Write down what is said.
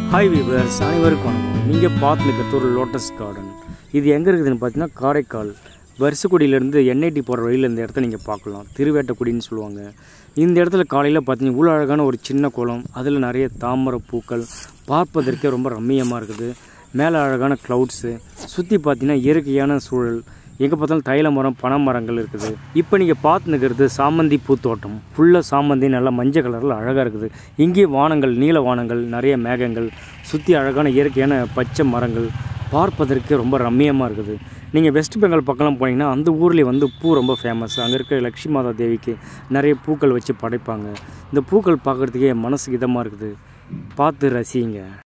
hi viewers அனைவருக்கும் வணக்கம் நீங்கள் பார்த்து இருக்கிறது ஒரு லோட்டஸ் கார்டன் இது எங்கே இருக்குதுன்னு பார்த்தீங்கன்னா காரைக்கால் வருஷக்குடியிலேருந்து என்ஐடி போகிற வழியில் இந்த இடத்த நீங்கள் பார்க்கலாம் திருவேட்டக்குடின்னு சொல்லுவாங்க இந்த இடத்துல காலையில் பார்த்தீங்கன்னா இவ்வளோ அழகான ஒரு சின்ன குளம் அதில் நிறைய தாமரை பூக்கள் பார்ப்பதற்கே ரொம்ப ரம்மியமாக இருக்குது மேலே அழகான க்ளவுட்ஸு சுற்றி பார்த்தீங்கன்னா இயற்கையான சூழல் எங்கே பார்த்தாலும் தைல மரம் பனை மரங்கள் இருக்குது இப்போ நீங்கள் பார்த்து நிற்கிறது சாமந்தி பூத்தோட்டம் ஃபுல்லாக சாமந்தி நல்லா மஞ்சள் கலரில் அழகாக இருக்குது இங்கே வானங்கள் நீல வானங்கள் நிறைய மேகங்கள் சுற்றி அழகான இயற்கையான பச்சை மரங்கள் பார்ப்பதற்கு ரொம்ப ரம்மியமாக இருக்குது நீங்கள் வெஸ்ட் பெங்கால் பக்கம்லாம் போனீங்கன்னா அந்த ஊர்லேயே வந்து பூ ரொம்ப ஃபேமஸ் அங்கே இருக்க லக்ஷ்மி மாதா தேவிக்கு நிறைய பூக்கள் வச்சு படைப்பாங்க இந்த பூக்கள் பார்க்குறதுக்கே மனசுக்கு இதமாக இருக்குது பார்த்து ரசிங்க